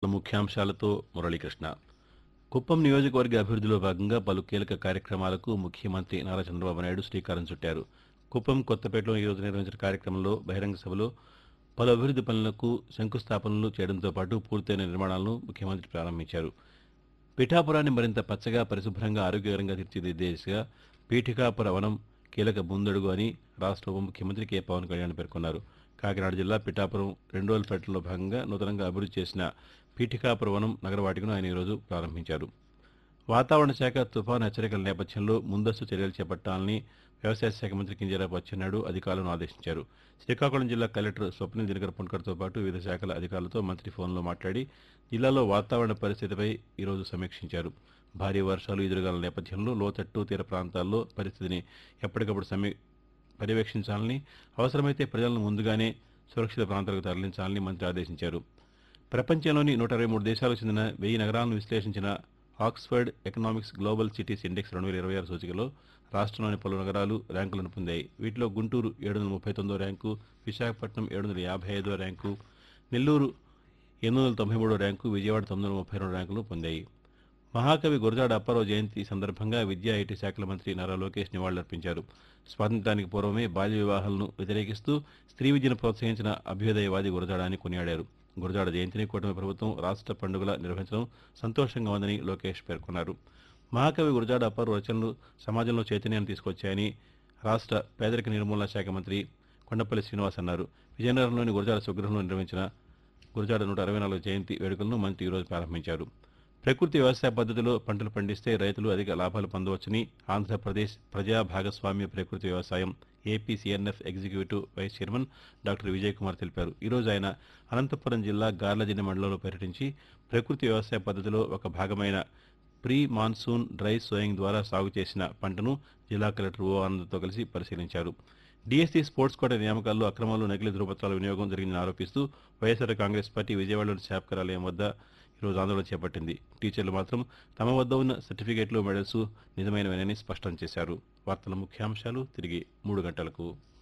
ముఖ్యాంశాలతో మురళీకృష్ణ కుప్పం నియోజకవర్గ అభివృద్ధిలో భాగంగా పలు కీలక కార్యక్రమాలకు ముఖ్యమంత్రి నారా చంద్రబాబు నాయుడు శ్రీకారం చుట్టారు కుప్పం కొత్తపేటలో ఈరోజు నిర్వహించిన కార్యక్రమంలో బహిరంగ సభలో పలు అభివృద్ధి పనులకు శంకుస్థాపనలు చేయడంతో పాటు పూర్తయిన నిర్మాణాలను ముఖ్యమంత్రి ప్రారంభించారు పిఠాపురాన్ని మరింత పచ్చగా పరిశుభ్రంగా ఆరోగ్యకరంగా తీర్చిదిద్దే దిశగా పీఠికాపుర వనం కీలక ముందడుగు అని రాష్ట్ర ఉప ముఖ్యమంత్రి కె పవన్ కళ్యాణ్ పేర్కొన్నారు కాకినాడ జిల్లా పిఠాపురం రెండు రోజుల పర్యటనలో భాగంగా నూతనంగా అభివృద్ధి చేసిన పీఠికాపుర వనం నగరవాటికను ఆయన ఈరోజు ప్రారంభించారు వాతావరణ శాఖ తుఫాను హెచ్చరికల నేపథ్యంలో ముందస్తు చర్యలు చేపట్టాలని వ్యవసాయ శాఖ మంత్రి కింజరాపు అచ్చెన్నాయుడు అధికారులను ఆదేశించారు శ్రీకాకుళం జిల్లా కలెక్టర్ స్వప్నిల్ దినకర్ పుణ్కర్తో పాటు వివిధ శాఖల అధికారులతో మంత్రి ఫోన్లో మాట్లాడి జిల్లాలో వాతావరణ పరిస్థితిపై ఈరోజు సమీక్షించారు భారీ వర్షాలు ఎదురుగాల నేపథ్యంలో లోతట్టు తీర ప్రాంతాల్లో పరిస్థితిని ఎప్పటికప్పుడు సమీ పర్యవేక్షించాలని అవసరమైతే ప్రజలను ముందుగానే సురక్షిత ప్రాంతాలకు తరలించాలని మంత్రి ఆదేశించారు ప్రపంచంలోని నూట ఇరవై మూడు దేశాలకు చెందిన వెయ్యి నగరాలను విశ్లేషించిన Oxford Economics global cities index రెండు వేల ఇరవై ఆరు సూచికలో రాష్ట్రంలోని పలు నగరాలు ర్యాంకులను పొందాయి వీటిలో గుంటూరు ఏడు వందల ముప్పై తొమ్మిదో ర్యాంకు విశాఖపట్నం ఏడు వందల యాభై ఐదో ర్యాంకు నెల్లూరు ఎనిమిది వందల తొంభై మూడో ర్యాంకు విజయవాడ తొమ్మిది వందల ముప్పై రెండు ర్యాంకులు పొందాయి మహాకవి గురజాడ అప్పారావు జయంతి సందర్భంగా విద్యా ఐటీ శాఖల మంత్రి నారా లోకేష్ నివాళులర్పించారు స్వాతంత్రానికి పూర్వమే బాల్య వివాహాలను వ్యతిరేకిస్తూ స్త్రీ విద్యను ప్రోత్సహించిన అభ్యుదయవాది గురజాడ అని కొనియాడారు గురజాడ జయంతిని కూటమి ప్రభుత్వం రాష్ట్ర పండుగల నిర్వహించడం సంతోషంగా ఉందని లోకేష్ పేర్కొన్నారు మహాకవి గురజాడ అప్పారావు రచనలు సమాజంలో చైతన్యాన్ని తీసుకొచ్చాయని రాష్ట్ర పేదరిక నిర్మూలన శాఖ మంత్రి కొండపల్లి శ్రీనివాస్ అన్నారు విజయనగరంలోని గురజాడ స్వగృహంలో నిర్వహించిన గురజాడ నూట అరవై నాలుగు జయంతి వేడుకలను మంత్రి ఈరోజు ప్రారంభించారు ప్రకృతి వ్యవసాయ పద్ధతిలో పంటలు పండిస్తే రైతులు అధిక లాభాలు పొందవచ్చని ఆంధ్రప్రదేశ్ ప్రజా భాగస్వామ్య ప్రకృతి వ్యవసాయం APCNF executive vice chairman doctor Vijay Kumar తెలిపారు ఈరోజు ఆయన అనంతపురం జిల్లా గార్లదిన్నె మండలంలో పర్యటించి ప్రకృతి వ్యవసాయ పద్ధతిలో ఒక భాగమైన ప్రీ మాన్సూన్ డ్రై సోయింగ్ ద్వారా సాగు చేసిన పంటను జిల్లా కలెక్టర్ ఓ ఆనంద్తో కలిసి పరిశీలించారు డీఎస్సీ స్పోర్ట్స్ కోట నియామకాల్లో అక్రమాలు నకిలీ ధృవపత్రాల వినియోగం జరిగిందని ఆరోపిస్తూ వైఎస్ఆర్ కాంగ్రెస్ పార్టీ విజయవాడలోని శాప్ కార్యాలయం వద్ద ఈరోజు ఆందోళన చేపట్టింది టీచర్లు మాత్రం తమ వద్ద ఉన్న సర్టిఫికేట్లు మెడల్స్ నిజమైనవేనని స్పష్టం చేశారు వార్తల ముఖ్యాంశాలు తిరిగి మూడు గంటలకు